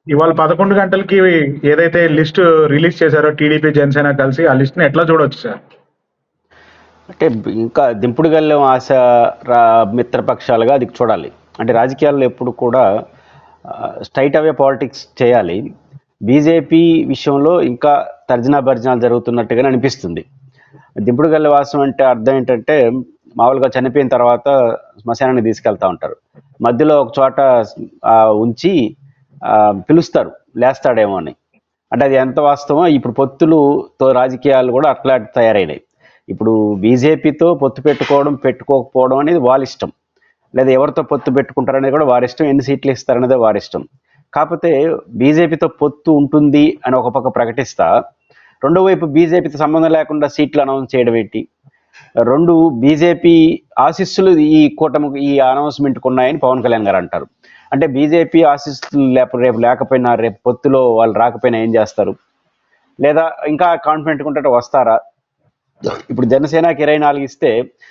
ఇవాళ పదకొండు గంటలకి ఏదైతే లిస్ట్ రిలీజ్ చేశారో టీడీపీ జనసేన కలిసి ఆ లిస్ట్ ని ఎట్లా చూడొచ్చు సార్ అంటే ఇంకా దింపుడు గల్లెం ఆశ రా మిత్రపక్షాలుగా అది చూడాలి అంటే రాజకీయాల్లో ఎప్పుడు కూడా స్ట్రైట్ అవే పాలిటిక్స్ చేయాలి బీజేపీ విషయంలో ఇంకా తర్జనా భర్జనాలు జరుగుతున్నట్టుగానే అనిపిస్తుంది దింపుడు గల్లె వాసం అంటే అర్థం ఏంటంటే మామూలుగా చనిపోయిన తర్వాత శ్మశానానికి తీసుకెళ్తా ఉంటారు మధ్యలో ఒక చోట ఆ, ఉంచి ఆ, పిలుస్తారు లేస్తాడేమో అని అంటే అది ఎంత వాస్తవం ఇప్పుడు పొత్తులుతో రాజకీయాలు కూడా అట్లా తయారైనాయి ఇప్పుడు బీజేపీతో పొత్తు పెట్టుకోవడం పెట్టుకోకపోవడం అనేది వాళ్ళ ఇష్టం లేదా ఎవరితో పొత్తు పెట్టుకుంటారనేది కూడా వారి ఇష్టం ఎన్ని సీట్లు ఇస్తారనేది వారి ఇష్టం కాకపోతే బీజేపీతో పొత్తు ఉంటుంది అని ఒక పక్క ప్రకటిస్తా రెండో వైపు బీజేపీతో సంబంధం లేకుండా సీట్లు అనౌన్స్ చేయడం ఏంటి రెండు బీజేపీ ఆశీస్సులు ఈ కూటమి ఈ అనౌన్స్మెంట్కి ఉన్నాయని పవన్ కళ్యాణ్ గారు అంటారు అంటే బీజేపీ ఆశీస్సులు లేక రేపు లేకపోయినా రేపు పొత్తులో వాళ్ళు రాకపోయినా ఏం చేస్తారు లేదా ఇంకా కాన్ఫిడెంట్గా ఉంటే వస్తారా ఇప్పుడు జనసేనకి ఇరవై నాలుగు ఇస్తే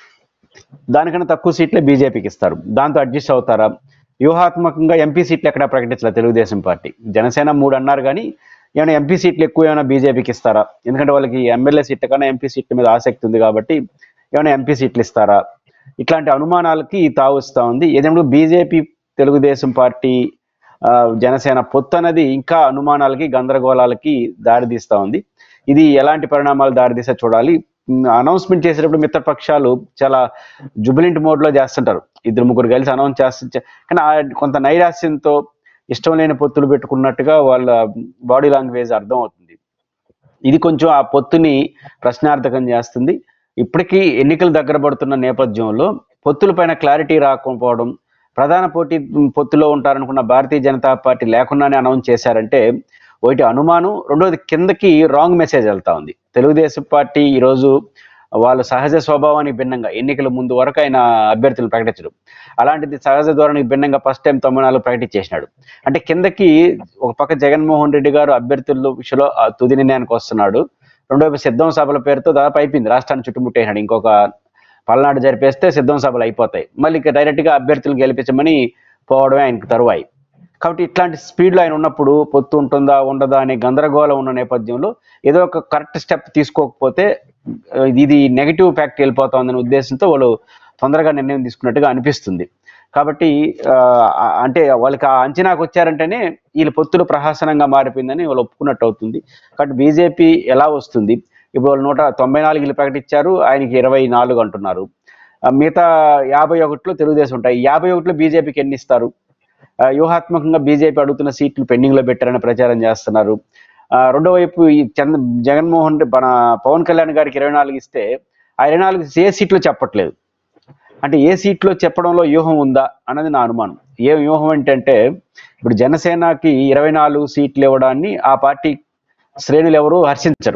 దానికన్నా తక్కువ సీట్లే బీజేపీకి ఇస్తారు దాంతో అడ్జస్ట్ అవుతారా వ్యూహాత్మకంగా ఎంపీ సీట్లు ఎక్కడ ప్రకటించలేదు తెలుగుదేశం పార్టీ జనసేన మూడు అన్నారు కానీ ఏమైనా ఎంపీ సీట్లు ఎక్కువ ఏమైనా బీజేపీకి ఇస్తారా ఎందుకంటే వాళ్ళకి ఎమ్మెల్యే సీట్ల కన్నా ఎంపీ సీట్ల మీద ఆసక్తి ఉంది కాబట్టి ఏమైనా ఎంపీ సీట్లు ఇస్తారా ఇట్లాంటి అనుమానాలకి తావుస్తూ ఉంది ఏదేమో బీజేపీ తెలుగుదేశం పార్టీ ఆ, జనసేన పొత్తు అనేది ఇంకా అనుమానాలకి గందరగోళాలకి దారితీస్తూ ఉంది ఇది ఎలాంటి పరిణామాలు దారితీసే చూడాలి అనౌన్స్మెంట్ చేసేటప్పుడు మిత్రపక్షాలు చాలా జుబిలింట్ మోడ్ లో చేస్తుంటారు ఇద్దరు ముగ్గురు కలిసి అనౌన్స్ చేస్తుంటే కానీ ఆ కొంత నైరాస్యంతో ఇష్టం లేని పొత్తులు పెట్టుకున్నట్టుగా వాళ్ళ బాడీ లాంగ్వేజ్ అర్థం అవుతుంది ఇది కొంచెం ఆ పొత్తుని ప్రశ్నార్థకం చేస్తుంది ఇప్పటికీ ఎన్నికలు దగ్గర పడుతున్న నేపథ్యంలో పొత్తుల పైన క్లారిటీ రాకపోవడం ప్రధాన పోటీ పొత్తులో ఉంటారనుకున్న భారతీయ జనతా పార్టీ లేకుండానే అనౌన్స్ చేశారంటే ఒకటి అనుమానం రెండోది కిందకి రాంగ్ మెసేజ్ వెళ్తా ఉంది తెలుగుదేశం పార్టీ ఈరోజు వాళ్ళ సహజ స్వభావానికి భిన్నంగా ఎన్నికల ముందు వరకు ఆయన అభ్యర్థులు ప్రకటించడం అలాంటిది సహజ ధోరణికి భిన్నంగా ఫస్ట్ టైం తొంభై నాలుగు ప్రకటించేసినాడు అంటే కిందకి ఒక పక్క జగన్మోహన్ రెడ్డి గారు అభ్యర్థుల విషయంలో ఆ తుది నిర్ణయానికి వస్తున్నాడు రెండో వైపు సిద్ధం సభల పేరుతో దాదాపు అయిపోయింది రాష్ట్రాన్ని చుట్టుముట్టేసినాడు ఇంకొక పల్నాడు జరిపేస్తే సిద్ధం సభలు అయిపోతాయి మళ్ళీ ఇక డైరెక్ట్గా అభ్యర్థులు గెలిపించమని పోవడమే ఆయనకు తరువాయి కాబట్టి ఇట్లాంటి స్పీడ్లో ఆయన ఉన్నప్పుడు పొత్తు ఉంటుందా ఉండదా అనే గందరగోళం ఉన్న నేపథ్యంలో ఏదో ఒక కరెక్ట్ స్టెప్ తీసుకోకపోతే ఆ, ఇది నెగిటివ్ ఫ్యాక్ట్ వెళ్ళిపోతుందనే ఉద్దేశంతో వాళ్ళు తొందరగా నిర్ణయం తీసుకున్నట్టుగా అనిపిస్తుంది కాబట్టి ఆ, ఆ- అంటే వాళ్ళకి ఆ అంచనాకు వచ్చారంటేనే వీళ్ళ పొత్తులు ప్రహాసనంగా మారిపోయిందని వాళ్ళు ఒప్పుకున్నట్టు అవుతుంది కాబట్టి బీజేపీ ఎలా వస్తుంది ఇప్పుడు వాళ్ళు నూట తొంభై నాలుగులు ప్రకటించారు ఆయనకి ఇరవై నాలుగు అంటున్నారు ఆ, మిగతా యాభై ఒకటిలో తెలుగుదేశం ఉంటాయి యాభై ఒకటిలో బీజేపీకి ఎన్ని ఇస్తారు ఆ, వ్యూహాత్మకంగా బీజేపీ అడుగుతున్న సీట్లు పెండింగ్ లో పెట్టారని ప్రచారం చేస్తున్నారు ఆ, రెండో వైపు ఈ చంద్ర జగన్మోహన్ రెడ్డి మన పవన్ కళ్యాణ్ గారికి ఇరవై నాలుగు ఇస్తే ఆ ఇరవై నాలుగు ఏ సీట్లు చెప్పట్లేదు అంటే ఏ సీట్లో చెప్పడంలో వ్యూహం ఉందా అన్నది నా అనుమానం ఏ వ్యూహం ఏంటంటే ఇప్పుడు జనసేనకి ఇరవై నాలుగు సీట్లు ఇవ్వడాన్ని ఆ పార్టీ శ్రేణులు ఎవరు హర్షించరు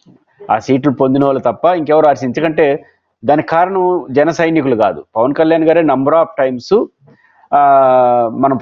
ఆ సీట్లు పొందిన వాళ్ళు తప్ప ఇంకెవరు హర్షించరు ఎందుకంటే దానికి కారణం జన సైనికులు కాదు పవన్ కళ్యాణ్ గారే నంబర్ ఆఫ్ టైమ్స్ మనం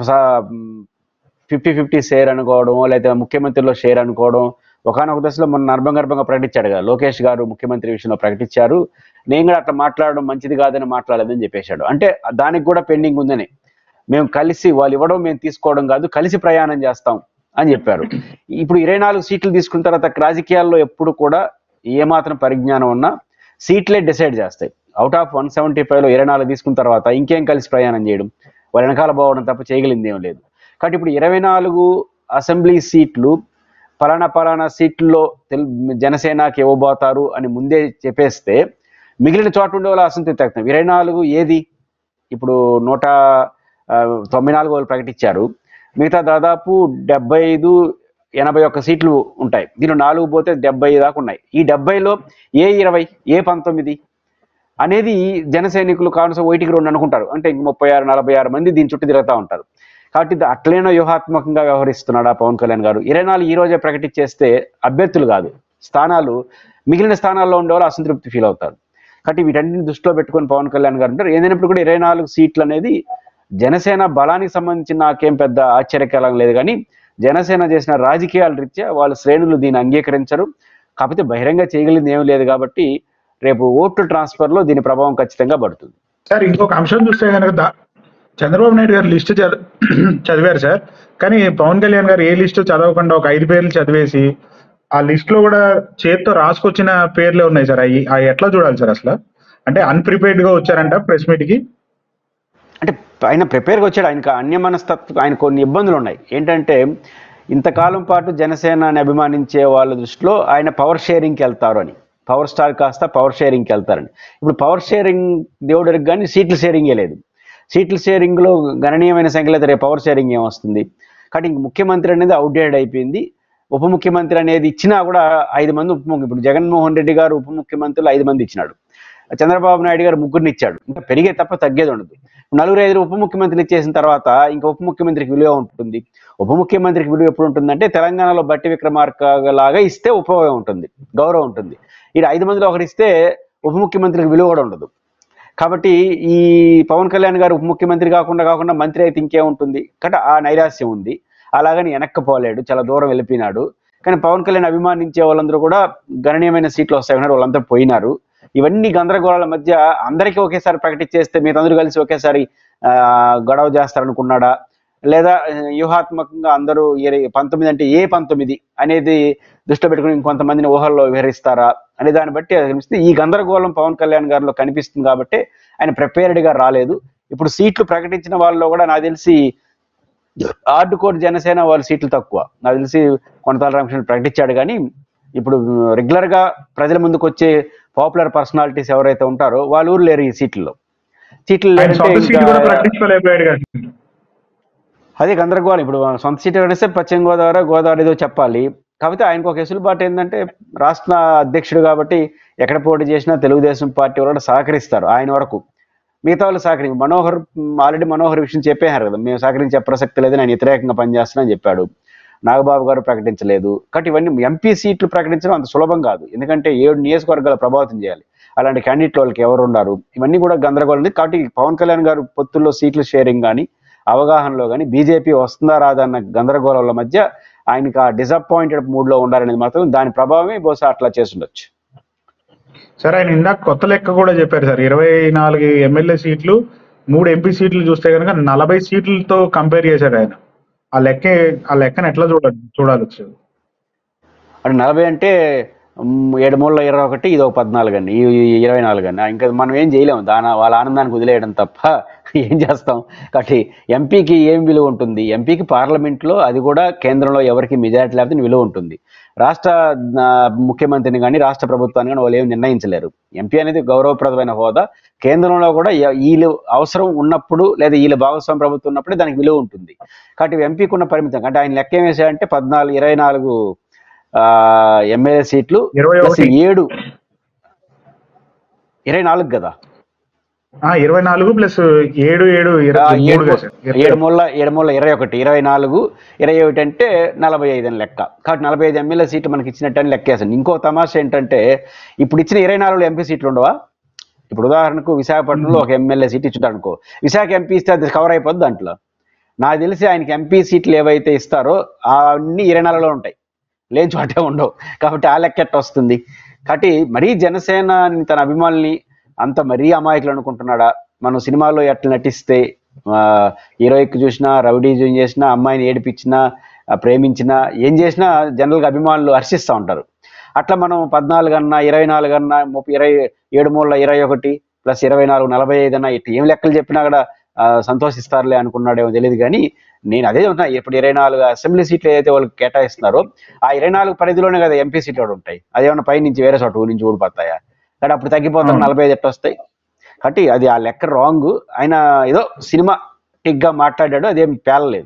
ఫిఫ్టీ ఫిఫ్టీ షేర్ అనుకోవడం లేదా ముఖ్యమంత్రిలో షేర్ అనుకోవడం ఒకనొక దశలో మన నర్భంగర్భంగా ప్రకటించాడు కదా లోకేష్ గారు ముఖ్యమంత్రి విషయంలో ప్రకటించారు నేను కూడా అట్లా మాట్లాడడం మంచిది కాదని మాట్లాడలేదని చెప్పేశాడు అంటే దానికి కూడా పెండింగ్ ఉందని మేము కలిసి వాళ్ళు ఇవ్వడం మేము తీసుకోవడం కాదు కలిసి ప్రయాణం చేస్తాం అని చెప్పారు ఇప్పుడు ఇరవై నాలుగు సీట్లు తీసుకున్న తర్వాత రాజకీయాల్లో ఎప్పుడు కూడా ఏమాత్రం పరిజ్ఞానం ఉన్నా సీట్లే డిసైడ్ చేస్తాయి అవుట్ ఆఫ్ వన్ సెవెంటీ ఫైవ్లో ఇరవై నాలుగు తీసుకున్న తర్వాత ఇంకేం కలిసి ప్రయాణం చేయడం వాళ్ళ వెనకాల పోవడం తప్ప చేయగలిగింది ఏం లేదు కాబట్టి ఇప్పుడు ఇరవై నాలుగు అసెంబ్లీ సీట్లు పలానా పలానా సీట్లలో తెలు జనసేనకి ఇవ్వబోతారు అని ముందే చెప్పేస్తే మిగిలిన చోట ఉండే వాళ్ళు అసంతృప్తి వ్యక్తం ఇరవై నాలుగు ఏది ఇప్పుడు నూట ఆ, తొంభై నాలుగు వాళ్ళు ప్రకటించారు మిగతా దాదాపు డెబ్బై ఐదు ఎనభై ఒక్క సీట్లు ఉంటాయి దీనిలో నాలుగు పోతే డెబ్బై దాకా ఉన్నాయి ఈ డెబ్బైలో ఏ ఇరవై ఏ పంతొమ్మిది అనేది జన సైనికులు కావలసిన ఒకటికి రెండు అనుకుంటారు అంటే ఇంక ముప్పై ఆరు నలభై ఆరు మంది దీని చుట్టూ తిరుగుతూ ఉంటారు కాబట్టి ఇది అట్లైనా వ్యూహాత్మకంగా వ్యవహరిస్తున్నాడా పవన్ కళ్యాణ్ గారు ఇరవై నాలుగు ఈ రోజే ప్రకటించేస్తే అభ్యర్థులు కాదు స్థానాలు మిగిలిన స్థానాల్లో ఉండే వాళ్ళు అసంతృప్తి ఫీల్ అవుతారు కాబట్టి వీటన్నిటిని దృష్టిలో పెట్టుకొని పవన్ కళ్యాణ్ గారు ఉంటారు ఏదైనప్పుడు కూడా ఇరవై నాలుగు సీట్లు అనేది జనసేన బలానికి సంబంధించి నాకేం పెద్ద ఆశ్చర్యకరం లేదు కానీ జనసేన చేసిన రాజకీయాల రీత్యా వాళ్ళ శ్రేణులు దీన్ని అంగీకరించరు కాకపోతే బహిరంగ చేయగలిగింది ఏమీ లేదు కాబట్టి రేపు ఓట్లు ట్రాన్స్ఫర్లో దీని ప్రభావం ఖచ్చితంగా పడుతుంది సార్ ఇంకొక అంశం చూస్తే కనుక దా- చంద్రబాబు నాయుడు గారు లిస్ట్ చదివారు సార్ కానీ పవన్ కళ్యాణ్ గారు ఏ లిస్టు చదవకుండా ఒక ఐదు పేర్లు చదివేసి ఆ లిస్ట్ లో కూడా చేత్తో రాసుకొచ్చిన పేర్లే ఉన్నాయి సార్ అవి అవి ఎట్లా చూడాలి సార్ అసలు అంటే అన్ప్రిపేర్డ్ గా వచ్చారంట ప్రెస్ మీట్ కి అంటే ఆయన ప్రిపేర్గా వచ్చాడు ఆయనకు అన్య మనస్తత్వం ఆయన కొన్ని ఇబ్బందులు ఉన్నాయి ఏంటంటే ఇంతకాలం పాటు జనసేనని అభిమానించే వాళ్ళ దృష్టిలో ఆయన పవర్ షేరింగ్కి వెళ్తారు అని పవర్ స్టార్ కాస్త పవర్ షేరింగ్కి వెళ్తారని ఇప్పుడు పవర్ షేరింగ్ దేవుడికి కానీ సీట్ల షేరింగే లేదు సీట్ల షేరింగ్లో గణనీయమైన సంఖ్యలో అయితే రేపు పవర్ షేరింగ్ ఏమొస్తుంది కాబట్టి ఇంక ముఖ్యమంత్రి అనేది అవుట్డేటెడ్ అయిపోయింది ఉప ముఖ్యమంత్రి అనేది ఇచ్చినా కూడా ఐదు మంది ఉప ముఖ్య ఇప్పుడు జగన్మోహన్ రెడ్డి గారు ఉప ముఖ్యమంత్రులు ఐదు మంది ఇచ్చినాడు చంద్రబాబు నాయుడు గారు ముగ్గురిని ఇచ్చాడు ఇంకా పెరిగే తప్ప తగ్గేది ఉండదు నలుగురు ఐదు ఉప ముఖ్యమంత్రులు ఇచ్చేసిన తర్వాత ఇంకా ఉప ముఖ్యమంత్రికి విలువ ఉంటుంది ఉప ముఖ్యమంత్రికి విలువ ఎప్పుడు ఉంటుందంటే తెలంగాణలో బట్టి విక్రమార్క లాగా ఇస్తే ఉపయోగం ఉంటుంది గౌరవం ఉంటుంది ఇది ఐదు మందిలో ఒకరు ఇస్తే ఉప ముఖ్యమంత్రికి విలువ కూడా ఉండదు కాబట్టి ఈ పవన్ కళ్యాణ్ గారు ఉప ముఖ్యమంత్రి కాకుండా కాకుండా మంత్రి అయితే ఇంకేముంటుంది కాబట్టి ఆ నైరాస్యం ఉంది అలాగని వెనక్కపోలేడు చాలా దూరం వెళ్ళిపోయినాడు కానీ పవన్ కళ్యాణ్ అభిమానించే వాళ్ళందరూ కూడా గణనీయమైన సీట్లు వస్తాయన్నారు వాళ్ళంతా పోయినారు ఇవన్నీ గందరగోళాల మధ్య అందరికీ ఒకేసారి ప్రకటించేస్తే మీరందరూ కలిసి ఒకేసారి ఆ, గొడవ చేస్తారనుకున్నాడా లేదా ఆ, వ్యూహాత్మకంగా అందరూ ఏ- పంతొమ్మిది అంటే ఏ పంతొమ్మిది అనేది దృష్టిలో పెట్టుకుని ఇంకొంతమందిని ఊహల్లో వివరిస్తారా అనే దాన్ని బట్టి అది కనిపిస్తుంది ఈ గందరగోళం పవన్ కళ్యాణ్ గారిలో కనిపిస్తుంది కాబట్టి ఆయన prepared గా రాలేదు ఇప్పుడు సీట్లు ప్రకటించిన వాళ్ళలో కూడా నాకు తెలిసి ఆర్డు కోర్ జనసేన వాళ్ళ సీట్లు తక్కువ నాకు తెలిసి కొనతాల రామకృష్ణ ప్రకటించాడు కానీ ఇప్పుడు రెగ్యులర్ గా ప్రజల ముందుకు వచ్చే పాపులర్ పర్సనాలిటీస్ ఎవరైతే ఉంటారో వాళ్ళ ఊరు లేరు ఈ సీట్లలో సీట్లు ఆయన లేరంటే సొంత సీట్ కూడా ఇంకా- ప్రకటించుకోలేకపోయాడు కదా అదే గందరగోళం ఇప్పుడు మన సొంత సీటు కడిస్తే పశ్చిమ గోదావరి గోదావరి ఏదో చెప్పాలి కాకపోతే ఆయనకు ఒక వెసులుబాటు ఏంటంటే రాష్ట్ర అధ్యక్షుడు కాబట్టి ఎక్కడ పోటీ చేసినా తెలుగుదేశం పార్టీ వాళ్ళు కూడా సహకరిస్తారు ఆయన వరకు మిగతా వాళ్ళు సహకరి మనోహర్ ఆల్రెడీ మనోహర్ విషయం చెప్పేశారు కదా మేము సహకరించే ప్రసక్తి లేదు నేను వ్యతిరేకంగా పనిచేస్తున్నా అని చెప్పాడు నాగబాబు గారు ప్రకటించలేదు కాబట్టి ఇవన్నీ ఎంపీ సీట్లు ప్రకటించడం అంత సులభం కాదు ఎందుకంటే ఏడు నియోజకవర్గాల ప్రభావితం చేయాలి అలాంటి క్యాండిడేట్ వాళ్ళకి ఎవరు ఉన్నారు ఇవన్నీ కూడా గందరగోళం ఉంది కాబట్టి పవన్ కళ్యాణ్ గారు పొత్తుల్లో సీట్ల షేరింగ్ కానీ అవగాహనలో కానీ బీజేపీ వస్తుందా రాదా అన్న గందరగోళాల మధ్య ఆయనకి ఆ డిసప్పాయింటెడ్ మూడ్లో ఉండాలనేది మాత్రం దాని ప్రభావమే బహుశా అట్లా చేస్తుండొచ్చు సార్ ఆయన ఇందాక కొత్త లెక్క కూడా చెప్పారు సార్ ఇరవై నాలుగు ఎమ్మెల్యే సీట్లు మూడు ఎంపీ సీట్లు చూస్తే కనుక నలభై సీట్లతో కంపేర్ చేశారు ఆయన ఆ లెక్క ఆ లెక్కను ఎట్లా చూడాలి చూడాలి వచ్చేది అంటే నలభై అంటే మ్, ఏడు మూడులో ఇరవై ఒకటి ఇది ఒక పద్నాలుగు అండి ఈ ఈ ఇరవై నాలుగు అండి ఇంకా మనం ఏం చేయలేము దాని వాళ్ళ ఆనందానికి వదిలేయడం తప్ప ఏం చేస్తాం కాబట్టి ఎంపీకి ఏం విలువ ఉంటుంది ఎంపీకి పార్లమెంట్లో అది కూడా కేంద్రంలో ఎవరికి మెజారిటీ లేకపోతే విలువ ఉంటుంది రాష్ట్ర ఆ, ముఖ్యమంత్రిని కానీ రాష్ట్ర ప్రభుత్వాన్ని కానీ వాళ్ళు ఏమి నిర్ణయించలేరు ఎంపీ అనేది గౌరవప్రదమైన హోదా కేంద్రంలో కూడా ఎ- వీళ్ళు అవసరం ఉన్నప్పుడు లేదా వీళ్ళ భాగస్వామ్య ప్రభుత్వం ఉన్నప్పుడే దానికి విలువ ఉంటుంది కాబట్టి ఎంపీకి ఉన్న పరిమితం అంటే ఆయన లెక్క ఏం వేసాడంటే పద్నాలుగు ఇరవై నాలుగు ఎమ్మెల్యే సీట్లు ఇరవై ప్లస్ ఒకటి. ఏడు ఇరవై నాలుగు కదా ఆ, ఇరవై నాలుగు ప్లస్ ఏడు ఏడు ఆ, ఇరవై ఏడు మూడు మూ- ఏడు మూల ఏడు మూల ఇరవై ఒకటి ఇరవై నాలుగు ఇరవై ఒకటి అంటే నలభై ఐదు అని లెక్క కాబట్టి నలభై ఐదు ఎమ్మెల్యే సీట్లు మనకి ఇచ్చినట్టు అని లెక్కేసాను ఇంకో తమాషా ఏంటంటే ఇప్పుడు ఇచ్చిన ఇరవై నాలుగులో ఎంపీ సీట్లు ఉండవా ఇప్పుడు ఉదాహరణకు విశాఖపట్నంలో ఒక ఎమ్మెల్యే సీట్ ఇచ్చుంటాడు అనుకో విశాఖ ఎంపీ ఇస్తే అది కవర్ అయిపోద్ది దాంట్లో నాకు తెలిసి ఆయనకి ఎంపీ సీట్లు ఏవైతే ఇస్తారో అవన్నీ ఇరవై నాలుగులో ఉంటాయి లేని చోటే ఉండవు కాబట్టి ఆ లెక్క ఎట్ట వస్తుంది కాబట్టి మరీ జనసేన తన అభిమానుల్ని అంత మరీ అమాయకులు అనుకుంటున్నాడా మనం సినిమాలో ఎట్లా నటిస్తే హీరోయిక్ చూసినా రౌడీజం చేసినా అమ్మాయిని ఏడిపించినా ఆ, ప్రేమించినా ఏం చేసినా జనరల్గా అభిమానులు హర్షిస్తూ ఉంటారు అట్లా మనం పద్నాలుగు అన్నా ఇరవై నాలుగు అన్నా ముప్పై ఇరవై ఏడు మూడుల ఇరవై ఒకటి ప్లస్ ఇరవై నాలుగు నలభై ఐదు అన్నా ఇట్లా ఏం లెక్కలు చెప్పినా కూడా ఆ, సంతోషిస్తారులే అనుకున్నాడేమో తెలియదు కానీ నేను అదే చెప్తున్నా ఇప్పుడు ఇరవై నాలుగు అసెంబ్లీ సీట్లు ఏదైతే వాళ్ళకి కేటాయిస్తున్నారో ఆ ఇరవై నాలుగు పరిధిలోనే కదా ఎంపీ సీట్లు కూడా ఉంటాయి అదేమన్నా పై నుంచి వేరే చోట ఊరి నుంచి ఊడిపోతాయా కానీ అప్పుడు తగ్గిపోతాం అవును. నలభై ఐదు ఎట్లా వస్తాయి కాబట్టి అది ఆ లెక్క రాంగ్ ఆయన ఏదో సినిమా టిక్ గా మాట్లాడాడు అదేం పేలలేదు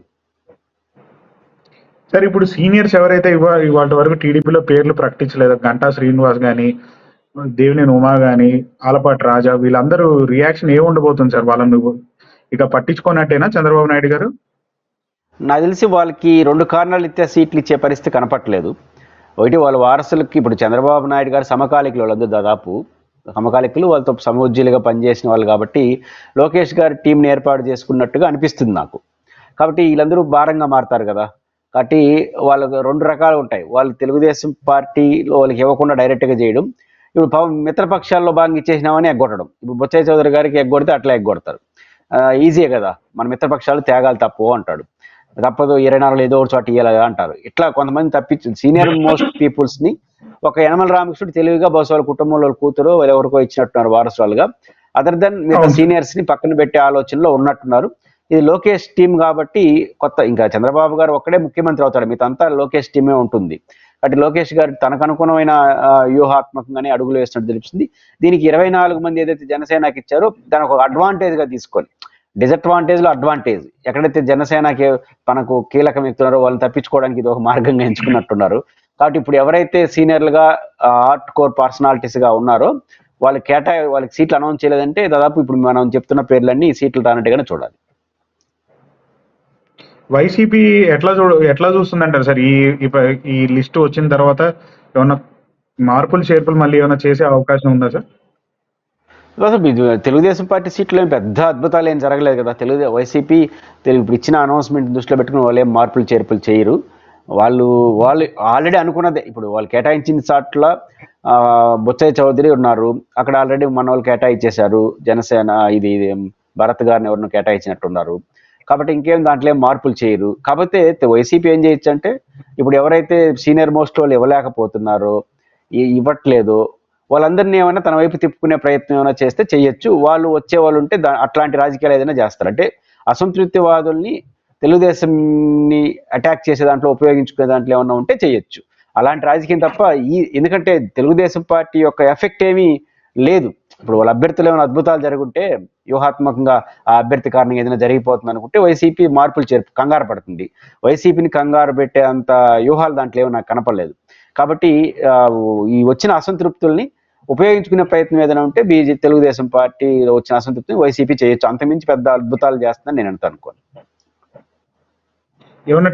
సార్ ఇప్పుడు సీనియర్స్ ఎవరైతే ఇవా ఇవాళ వరకు టీడీపీలో పేర్లు ప్రకటించలేదు గంటా శ్రీనివాస్ గాని దేవినేని ఉమా గాని ఆలపాటి రాజా వీళ్ళందరూ రియాక్షన్ ఏ ఉండబోతుంది సార్ వాళ్ళని ఇక పట్టించుకోనట్టేనా చంద్రబాబు నాయుడు గారు నాకు తెలిసి వాళ్ళకి రెండు కారణాలు ఇచ్చే సీట్లు ఇచ్చే పరిస్థితి కనపట్లేదు ఒకటి వాళ్ళ వారసులకి ఇప్పుడు చంద్రబాబు నాయుడు గారు సమకాలికులు వాళ్ళందరూ దాదాపు సమకాలికులు వాళ్ళతో సమోజ్జీలుగా పనిచేసిన వాళ్ళు కాబట్టి లోకేష్ గారి టీంని ఏర్పాటు చేసుకున్నట్టుగా అనిపిస్తుంది నాకు కాబట్టి వీళ్ళందరూ భారంగా మారుతారు కదా కాబట్టి వాళ్ళకు రెండు రకాలు ఉంటాయి వాళ్ళు తెలుగుదేశం పార్టీలో వాళ్ళకి ఇవ్వకుండా డైరెక్ట్గా చేయడం ఇప్పుడు పవన్ మిత్రపక్షాల్లో భాగంగా ఇచ్చేసినామని ఎగ్గొట్టడం ఇప్పుడు బొచ్చయ్య చౌదరి గారికి ఎగ్గొడితే అట్లా ఎగ్గొడతారు ఈజీయే కదా మన మిత్రపక్షాలు త్యాగాలు తప్పు అంటాడు తప్పదు ఇరవై నాలుగు ఏదో ఒక చోట ఇయ్యాలి కదా అంటారు ఇట్లా కొంతమంది తప్పించి సీనియర్ మోస్ట్ పీపుల్స్ ని ఒక యనమల రామకృష్ణుడు తెలివిగా బహుశా వాళ్ళ కుటుంబంలో వాళ్ళ కూతురు వాళ్ళు ఎవరికో ఇచ్చినట్టున్నారు వారసురాలుగా అదర్ దెన్ మిగతా అవును. సీనియర్స్ ని పక్కన పెట్టే ఆలోచనలో ఉన్నట్టున్నారు ఇది లోకేష్ టీం కాబట్టి కొత్త ఇంకా చంద్రబాబు గారు ఒక్కడే ముఖ్యమంత్రి అవుతాడు మిగతా అంతా లోకేష్ టీమే ఉంటుంది కాబట్టి లోకేష్ గారు తనకు అనుగుణమైన ఆ, వ్యూహాత్మకంగానే అడుగులు వేస్తున్నట్టు తెలుస్తుంది దీనికి ఇరవై నాలుగు మంది ఏదైతే జనసేనకి ఇచ్చారో దానికి ఒక అడ్వాంటేజ్ గా తీసుకొని డిసడ్వాంటేజ్ లో అడ్వాంటేజ్ ఎక్కడైతే జనసేనకి మనకు కీలకం ఎక్కుతున్నారో వాళ్ళని తప్పించుకోవడానికి ఇది ఒక మార్గంగా ఎంచుకున్నట్టున్నారు కాబట్టి ఇప్పుడు ఎవరైతే సీనియర్లుగా ఆర్ట్ కోర్ పర్సనాలిటీస్ గా ఉన్నారో వాళ్ళు కేటా వాళ్ళకి సీట్లు అనౌన్స్ చేయలేదంటే దాదాపు ఇప్పుడు మనం చెప్తున్న పేర్లన్నీ సీట్లు రానట్టుగానే చూడాలి వైసీపీ ఎట్లా చూడ ఎట్లా చూస్తుందంటారు సార్ ఈ ఈ ప- ఈ లిస్ట్ వచ్చిన తర్వాత ఏమన్నా మార్పులు చేర్పులు మళ్ళీ ఏమైనా చేసే అవకాశం ఉందా సార్ అసలు ఇది తెలుగుదేశం పార్టీ సీట్లు ఏం పెద్ద అద్భుతాలు ఏం జరగలేదు కదా తెలుగు వైసీపీ తెలుగు ఇప్పుడు ఇచ్చిన అనౌన్స్మెంట్ దృష్టిలో పెట్టుకుని వాళ్ళు ఏం మార్పులు చేర్పులు చేయరు వాళ్ళు వాళ్ళు ఆల్రెడీ అనుకున్నదే ఇప్పుడు వాళ్ళు కేటాయించిన చాట్ల ఆ, బొత్సయ్య చౌదరి ఉన్నారు అక్కడ ఆల్రెడీ మన వాళ్ళు కేటాయించేశారు జనసేన ఇది ఇది భరత్ గారిని ఎవరిని కేటాయించినట్టున్నారు కాబట్టి ఇంకేం దాంట్లో ఏం మార్పులు చేయరు కాకపోతే వైసీపీ ఏం చేయొచ్చు అంటే ఇప్పుడు ఎవరైతే సీనియర్ మోస్ట్ వాళ్ళు ఇవ్వలేకపోతున్నారో ఇ- ఇవ్వట్లేదు వాళ్ళందరినీ ఏమైనా తన వైపు తిప్పుకునే ప్రయత్నం ఏమైనా చేస్తే చెయ్యొచ్చు వాళ్ళు వచ్చే వాళ్ళు ఉంటే దా- అట్లాంటి రాజకీయాలు ఏదైనా చేస్తారు అంటే అసంతృప్తివాదుల్ని తెలుగుదేశంని అటాక్ చేసే దాంట్లో ఉపయోగించుకునే దాంట్లో ఏమన్నా ఉంటే చేయొచ్చు అలాంటి రాజకీయం తప్ప ఈ ఎందుకంటే తెలుగుదేశం పార్టీ యొక్క ఎఫెక్ట్ ఏమీ లేదు ఇప్పుడు వాళ్ళ అభ్యర్థులు ఏమైనా అద్భుతాలు జరుగుంటే వ్యూహాత్మకంగా ఆ అభ్యర్థి కారణంగా ఏదైనా జరిగిపోతుంది అనుకుంటే వైసీపీ మార్పులు చేర్పు కంగారు పడుతుంది వైసీపీని కంగారు పెట్టే అంత వ్యూహాలు దాంట్లో ఏమీ నాకు కనపడలేదు కాబట్టి ఆ, ఈ వచ్చిన అసంతృప్తుల్ని ఉపయోగించుకునే ప్రయత్నం ఏదైనా ఉంటే బీజే తెలుగుదేశం పార్టీ వచ్చిన అసంతృప్తిని వైసీపీ చేయొచ్చు అంతమించి పెద్ద అద్భుతాలు చేస్తుందని నేను అంత అనుకోను ఏమన్నా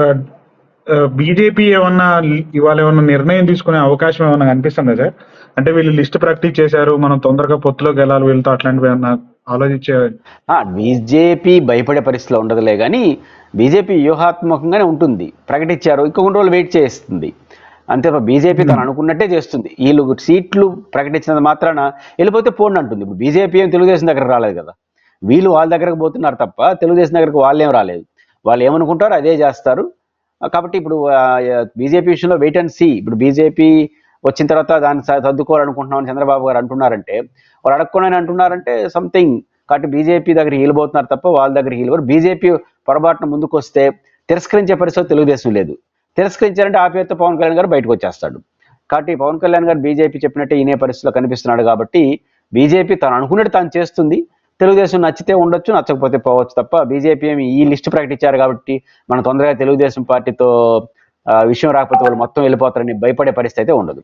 బీజేపీ ఏమన్నా ఇవాళ ఏమన్నా నిర్ణయం తీసుకునే అవకాశం ఏమన్నా కనిపిస్తుందా సార్ అంటే వీళ్ళు లిస్ట్ ప్రాక్టీస్ చేశారు మనం తొందరగా పొత్తులోకి వెళ్ళాలి వీళ్ళతో అట్లాంటివి ఏమన్నా ఆలోచించే బీజేపీ భయపడే పరిస్థితిలో ఉండదులే కానీ బీజేపీ వ్యూహాత్మకంగానే ఉంటుంది ప్రకటించారు ఇంకో కొన్ని రోజులు వెయిట్ చేస్తుంది అంతే బీజేపీ తను అనుకున్నట్టే చేస్తుంది వీళ్ళు సీట్లు ప్రకటించినంత మాత్రాన వెళ్ళిపోతే పోండి అంటుంది ఇప్పుడు బీజేపీ ఏం తెలుగుదేశం దగ్గరకు రాలేదు కదా వీళ్ళు వాళ్ళ దగ్గరకు పోతున్నారు తప్ప తెలుగుదేశం దగ్గరకు వాళ్ళేం రాలేదు వాళ్ళు ఏమనుకుంటారో అదే చేస్తారు ఆ, కాబట్టి ఇప్పుడు బీజేపీ విషయంలో వెయిట్ అండ్ సీ ఇప్పుడు బీజేపీ వచ్చిన తర్వాత దాన్ని స- సర్దుకోవాలనుకుంటున్నామని చంద్రబాబు గారు అంటున్నారంటే వాళ్ళు అడగకుండా అంటున్నారంటే సంథింగ్ కాబట్టి బీజేపీ దగ్గర హీలిపోతున్నారు తప్ప వాళ్ళ దగ్గర హీలిపోరు బీజేపీ పొరపాటున ముందుకు వస్తే తిరస్కరించే పరిస్థితి తెలుగుదేశం లేదు తిరస్కరించారంటే ఆ పేరుతో పవన్ కళ్యాణ్ గారు బయటకు వచ్చేస్తాడు కాబట్టి పవన్ కళ్యాణ్ గారు బీజేపీ చెప్పినట్టే ఈయనే పరిస్థితిలో కనిపిస్తున్నాడు కాబట్టి బీజేపీ తను అనుకున్నట్టు తాను చేస్తుంది తెలుగుదేశం నచ్చితే ఉండొచ్చు నచ్చకపోతే పోవచ్చు తప్ప బీజేపీ ఏమి ఈ లిస్ట్ ప్రకటించారు కాబట్టి మనం తొందరగా తెలుగుదేశం పార్టీతో ఆ, విషయం రాకపోతే వాళ్ళు మొత్తం వెళ్ళిపోతారని భయపడే పరిస్థితి అయితే ఉండదు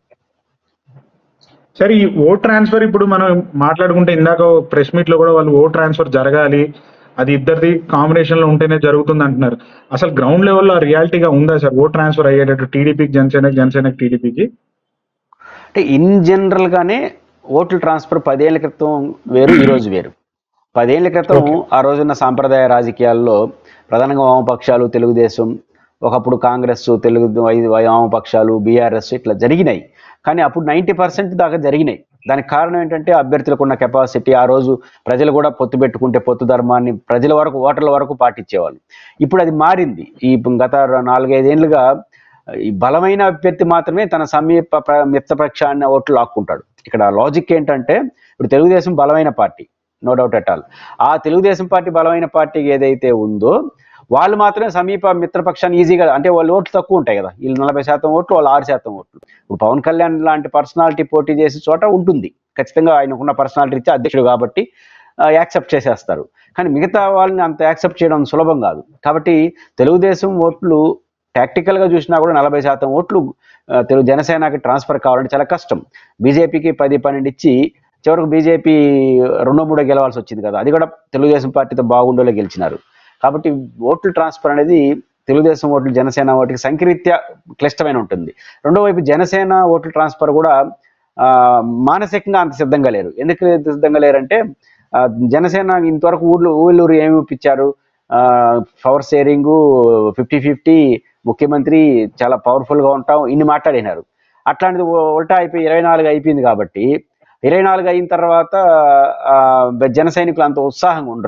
సరే ఈ ఓట్ ట్రాన్స్ఫర్ ఇప్పుడు మనం మాట్లాడుకుంటే ఇందాక ప్రెస్ మీట్ లో కూడా వాళ్ళు ఓట్ ట్రాన్స్ఫర్ జరగాలి అది ఇద్దరిది కాంబినేషన్ లో ఉంటేనే జరుగుతుంది అంటున్నారు అసలు గ్రౌండ్ లెవెల్లో రియాలిటీగా ఉందా సార్ ఓట్ ట్రాన్స్ఫర్ అయ్యేటట్టు టీడీపీకి జనసేనకి జనసేనకి టీడీపీకి అంటే ఇన్ జనరల్ గానే ఓట్ల ట్రాన్స్ఫర్ పదేళ్ల క్రితం వేరు ఈ రోజు వేరు పదేళ్ల క్రితం ఆ రోజున్న సాంప్రదాయ రాజకీయాల్లో ప్రధానంగా వామపక్షాలు తెలుగుదేశం ఒకప్పుడు కాంగ్రెస్ తెలుగు వై- వామపక్షాలు బీఆర్ఎస్ ఇట్లా జరిగినాయి కానీ అప్పుడు నైంటీ పర్సెంట్ దాకా జరిగినాయి దానికి కారణం ఏంటంటే అభ్యర్థులకు ఉన్న కెపాసిటీ ఆ రోజు ప్రజలు కూడా పొత్తు పెట్టుకుంటే పొత్తు ధర్మాన్ని ప్రజల వరకు ఓటర్ల వరకు పాటించేవాళ్ళు ఇప్పుడు అది మారింది ఈ గత నాలుగైదేళ్లుగా ఈ బలమైన అభ్యర్థి మాత్రమే తన సమీప ప్ర- మిత్రపక్షాన్ని ఓట్లు లాక్కుంటాడు ఇక్కడ లాజిక్ ఏంటంటే ఇప్పుడు తెలుగుదేశం బలమైన party no doubt at all ఆ తెలుగుదేశం పార్టీ బలమైన పార్టీ ఏదైతే ఉందో వాళ్ళు మాత్రమే సమీప మిత్రపక్షాన్ని ఈజీగా అంటే వాళ్ళు ఓట్లు తక్కువ ఉంటాయి కదా వీళ్ళు నలభై శాతం ఓట్లు వాళ్ళు ఆరు శాతం ఓట్లు ఇప్పుడు పవన్ కళ్యాణ్ లాంటి పర్సనాలిటీ పోటీ చేసే చోట ఉంటుంది ఖచ్చితంగా ఆయనకున్న పర్సనాలిటీ ఇచ్చే అధ్యక్షుడు కాబట్టి యాక్సెప్ట్ చేసేస్తారు కానీ మిగతా వాళ్ళని అంత యాక్సెప్ట్ చేయడం సులభం కాదు కాబట్టి తెలుగుదేశం ఓట్లు tactical గా చూసినా కూడా నలభై శాతం ఓట్లు ఆ, తెలుగు జనసేనకి ట్రాన్స్ఫర్ కావాలంటే చాలా కష్టం బీజేపీకి పది పన్నెండు ఇచ్చి చివరకు బీజేపీ రెండో మూడో గెలవాల్సి వచ్చింది కదా అది కూడా తెలుగుదేశం పార్టీతో బాగుండోలో గెలిచినారు కాబట్టి ఓట్లు ట్రాన్స్ఫర్ అనేది తెలుగుదేశం ఓట్లు జనసేన ఓటుకి సంఖ్యరీత్యా క్లిష్టమైన ఉంటుంది రెండో వైపు జనసేన ఓట్ల ట్రాన్స్ఫర్ కూడా ఆ, మానసికంగా అంత సిద్ధంగా లేరు ఎందుకు సిద్ధంగా లేరంటే ఆ, జనసేన ఇంతవరకు ఊర్లు ఊళ్ళూరు ఏమి ఇప్పించారు పవర్ షేరింగ్ ఫిఫ్టీ ఫిఫ్టీ ముఖ్యమంత్రి చాలా పవర్ఫుల్ గా ఉంటాం ఇన్ని మాట్లాడినారు అట్లాంటిది ఉ- ఉల్టా అయిపోయి ఇరవై నాలుగు అయిపోయింది కాబట్టి ఇరవై నాలుగు అయిన తర్వాత ఆ, జన సైనికులు అంత ఉత్సాహంగా ఉండరు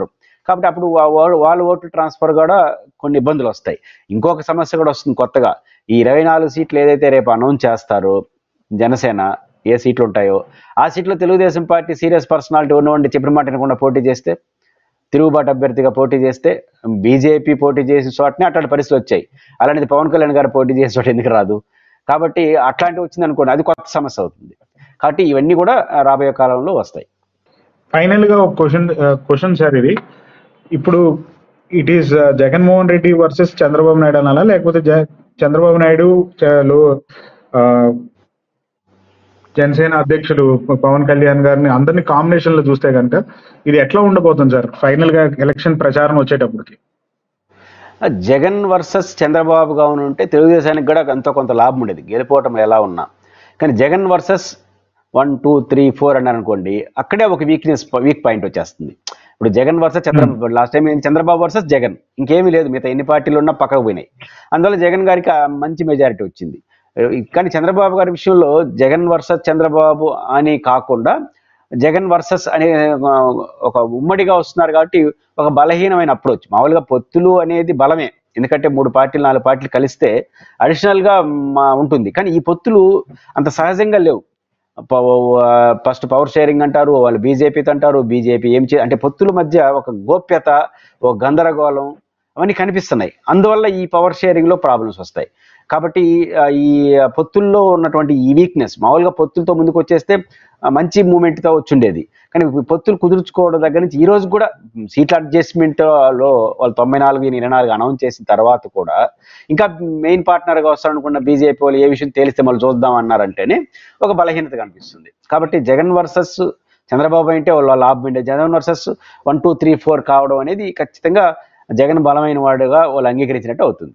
కాబట్టి అప్పుడు వా- వా- వాళ్ళ ఓట్లు ట్రాన్స్ఫర్ కూడా కొన్ని ఇబ్బందులు వస్తాయి ఇంకొక సమస్య కూడా వస్తుంది కొత్తగా ఈ ఇరవై నాలుగు సీట్లు ఏదైతే రేపు అనౌన్స్ చేస్తారో జనసేన ఏ సీట్లు ఉంటాయో ఆ సీట్లో తెలుగుదేశం పార్టీ సీరియస్ పర్సనాలిటీ ఉన్నవంటి చెప్పిన మాట వినకుండా పోటీ చేస్తే తిరుగుబాటు అభ్యర్థిగా పోటీ చేస్తే బీజేపీ పోటీ చేసిన చోటనే అట్లాంటి పరిస్థితులు వచ్చాయి అలాంటిది పవన్ కళ్యాణ్ గారు పోటీ చేసిన చోట ఎందుకు రాదు కాబట్టి అట్లాంటివి వచ్చింది అనుకోండి అది కొత్త సమస్య అవుతుంది కాబట్టి ఇవన్నీ కూడా రాబోయే కాలంలో వస్తాయి ఫైనల్ గా ఒక క్వశ్చన్ క్వశ్చన్ సార్ ఇది ఇప్పుడు it is Jaganmohan Reddy versus Chandrababu Naidu అనాలా లేకపోతే జ- చంద్రబాబు నాయుడు చ- లో ఆ, జనసేన అధ్యక్షులు పవన్ కళ్యాణ్ గారిని అందరినీ కాంబినేషన్ లో చూస్తే కనుక ఇది ఎట్లా ఉండబోతుంది సార్ ఫైనల్ గా ఎలక్షన్ ప్రచారం వచ్చేటప్పటికి జగన్ వర్సెస్ చంద్రబాబు గా ఉంటే తెలుగుదేశానికి కూడా ఎంతో కొంత లాభం ఉండేది గెలిపోవటం ఎలా ఉన్నా కానీ Jagan versus one two three four అన్నారు అనుకోండి అక్కడే ఒక వీక్నెస్ వీక్ పాయింట్ వచ్చేస్తుంది ఇప్పుడు Jagan versus Chandrababu last time Chandrababu versus Jagan ఇంకేమీ లేదు మిగతా ఎన్ని పార్టీలు ఉన్నా పక్కకు పోయినాయి అందువల్ల జగన్ గారికి ఆ మంచి మెజారిటీ వచ్చింది కానీ చంద్రబాబు గారి విషయంలో జగన్ వర్సెస్ చంద్రబాబు అని కాకుండా జగన్ వర్సెస్ అనే ఆ, ఒక ఉమ్మడిగా వస్తున్నారు కాబట్టి ఒక బలహీనమైన అప్రోచ్ మామూలుగా పొత్తులు అనేది బలమే ఎందుకంటే మూడు పార్టీలు నాలుగు పార్టీలు కలిస్తే అడిషనల్ గా మా ఉంటుంది కానీ ఈ పొత్తులు అంత సహజంగా లేవు ఫస్ట్ పవర్ షేరింగ్ అంటారు వాళ్ళు బీజేపీతో అంటారు బీజేపీ ఏం చే అంటే పొత్తుల మధ్య ఒక గోప్యత ఒక గందరగోళం అవన్నీ కనిపిస్తున్నాయి అందువల్ల ఈ పవర్ షేరింగ్ లో ప్రాబ్లమ్స్ వస్తాయి కాబట్టి ఆ, ఈ పొత్తుల్లో ఉన్నటువంటి ఈ వీక్నెస్ మామూలుగా పొత్తులతో ముందుకు వచ్చేస్తే ఆ, మంచి మూమెంట్ తో వచ్చుండేది కానీ ఈ పొత్తులు కుదుర్చుకోవడం దగ్గర నుంచి ఈ రోజు కూడా సీట్ల అడ్జస్ట్మెంట్ లో వాళ్ళు తొంభై నాలుగు ఇరవై నాలుగు అనౌన్స్ చేసిన తర్వాత కూడా ఇంకా మెయిన్ పార్ట్నర్ గా వస్తారనుకున్న బీజేపీ వాళ్ళు ఏ విషయం తేలిస్తే మళ్ళీ చూద్దాం అన్నారంటేనే ఒక బలహీనత కనిపిస్తుంది కాబట్టి జగన్ వర్సెస్ చంద్రబాబు అంటే వాళ్ళ లాభం ఉండే Jagan versus one two three four కావడం అనేది ఖచ్చితంగా జగన్ బలమైన వాడుగా వాళ్ళు అంగీకరించినట్టు అవుతుంది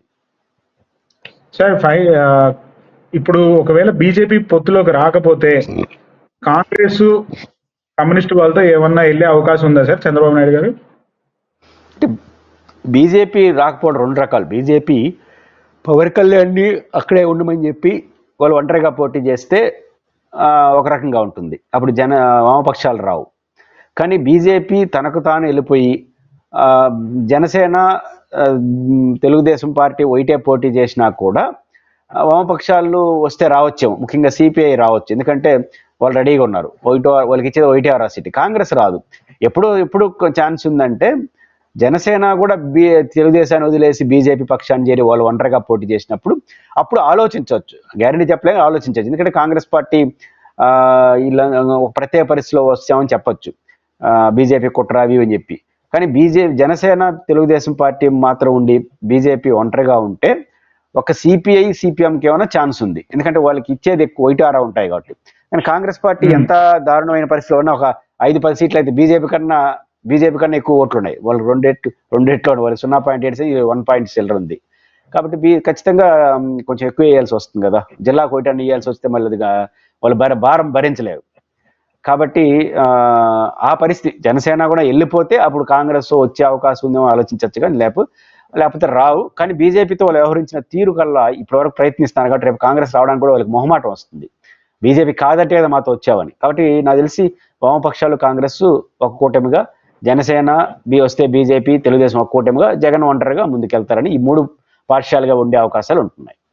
సార్ ఫై ఆ, ఇప్పుడు ఒకవేళ బీజేపీ పొత్తులోకి రాకపోతే కాంగ్రెస్ కమ్యూనిస్ట్ వాళ్ళతో ఏమన్నా వెళ్ళే అవకాశం ఉందా సార్ చంద్రబాబు నాయుడు గారు అంటే బీజేపీ రాకపోవడం రెండు రకాలు బీజేపీ పవన్ కళ్యాణ్ని అక్కడే ఉండమని చెప్పి వాళ్ళు ఒంటరిగా పోటీ చేస్తే ఆ, ఒక రకంగా ఉంటుంది అప్పుడు జన వామపక్షాలు రావు కానీ బీజేపీ తనకు తాను వెళ్ళిపోయి ఆ, జనసేన ఆ, తెలుగుదేశం పార్టీ ఒకటే పోటీ చేసినా కూడా ఆ, వామపక్షాలు వస్తే రావచ్చేమో ముఖ్యంగా సిపిఐ రావచ్చు ఎందుకంటే వాళ్ళు రెడీగా ఉన్నారు ఒకటో వాళ్ళకి ఇచ్చేది ఒకటి ఆర్ సిటీ కాంగ్రెస్ రాదు ఎప్పుడు ఎప్పుడు ఛాన్స్ ఉందంటే జనసేన కూడా బీ తెలుగుదేశాన్ని వదిలేసి బీజేపీ పక్షాన్ని చేరి వాళ్ళు ఒంటరిగా పోటీ చేసినప్పుడు అప్పుడు ఆలోచించవచ్చు గ్యారెంటీ చెప్పలేక ఆలోచించవచ్చు ఎందుకంటే కాంగ్రెస్ పార్టీ ఆ, ఇలా ఒక ప్రత్యేక పరిస్థితిలో వస్తామని చెప్పొచ్చు బీజేపీ కుట్ర అవి ఇవి అని చెప్పి కానీ బీజేపీ జనసేన తెలుగుదేశం పార్టీ మాత్రం ఉండి బీజేపీ ఒంటరిగా ఉంటే ఒక సిపిఐ సిపిఎంకి ఏమైనా ఛాన్స్ ఉంది ఎందుకంటే వాళ్ళకి ఇచ్చేది ఎక్కువ ఒకటి ఆరా ఉంటాయి కాబట్టి కానీ కాంగ్రెస్ పార్టీ Hmm. ఎంత దారుణమైన పరిస్థితిలో ఉన్నా ఒక ఐదు పది సీట్లు అయితే బీజేపీ కన్నా బీజేపీ కన్నా ఎక్కువ ఓట్లు ఉన్నాయి వాళ్ళు రెండెట్లు రెండెట్లో వాళ్ళు సున్నా పాయింట్ ఎయిట్ వన్ పాయింట్ చిల్లర ఉంది కాబట్టి బీ ఖచ్చితంగా ఉమ్, కొంచెం ఎక్కువ వేయాల్సి వస్తుంది కదా జిల్లాకు ఒకటి అన్ని వేయాల్సి వస్తే మళ్ళీ అది గా- వాళ్ళు భార భారం భరించలేరు కాబట్టి ఆ, ఆ పరిస్థితి జనసేన కూడా వెళ్ళిపోతే అప్పుడు కాంగ్రెస్ వచ్చే అవకాశం ఉందేమో ఆలోచించవచ్చు కానీ లేకపోతే లేకపోతే రావు కానీ బీజేపీతో వాళ్ళు వ్యవహరించిన తీరు కల్లా ఇప్పటివరకు ప్రయత్నిస్తున్నారు కాబట్టి రేపు కాంగ్రెస్ రావడానికి కూడా వాళ్ళకి మొహమాటం వస్తుంది బీజేపీ కాదంటే కదా మాతో వచ్చావని కాబట్టి నాకు తెలిసి వామపక్షాలు కాంగ్రెస్ ఒక కూటమిగా జనసేన బి వస్తే బీజేపీ తెలుగుదేశం ఒక కూటమిగా జగన్ ఒంటరిగా ముందుకెళ్తారని ఈ మూడు పాఠశాలగా ఉండే అవకాశాలు ఉంటున్నాయి